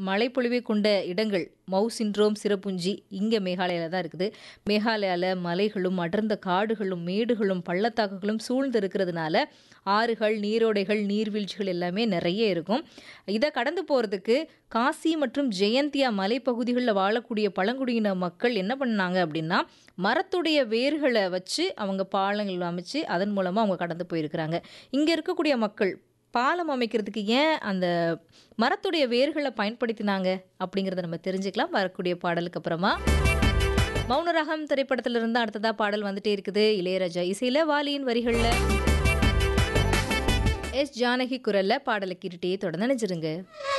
மழைப்பொழிவை கொண்ட இடங்கள் மவு சின்ட்ரோம் சிறப்புஞ்சி இங்கே மேகாலயாவில் தான் இருக்குது மேகாலயாவில் மலைகளும் அடர்ந்த காடுகளும் மேடுகளும் பள்ளத்தாக்குகளும் சூழ்ந்து இருக்கிறதுனால ஆறுகள் நீரோடைகள் நீர்வீழ்ச்சிகள் எல்லாமே நிறைய இருக்கும் இதை கடந்து போகிறதுக்கு காசி மற்றும் ஜெயந்தியா மலைப்பகுதிகளில் வாழக்கூடிய பழங்குடியின மக்கள் என்ன பண்ணாங்க அப்படின்னா மரத்துடைய வேர்களை வச்சு அவங்க பாலங்கள் அமைச்சு அதன் மூலமாக அவங்க கடந்து போயிருக்கிறாங்க இங்கே இருக்கக்கூடிய மக்கள் பாலம் அமைக்கிறதுக்கு ஏன் அந்த மரத்துடைய வேர்களை பயன்படுத்தினாங்க அப்படிங்கிறத நம்ம தெரிஞ்சுக்கலாம் வரக்கூடிய பாடலுக்கு அப்புறமா மௌனராகம் திரைப்படத்திலிருந்து அடுத்ததா பாடல் வந்துட்டே இருக்குது இளையராஜா இசையில வாலியின் வரிகளில் எஸ் ஜானகி குரல்ல பாடலை கேட்டுட்டே தொடர்ந்து நினைச்சிருங்க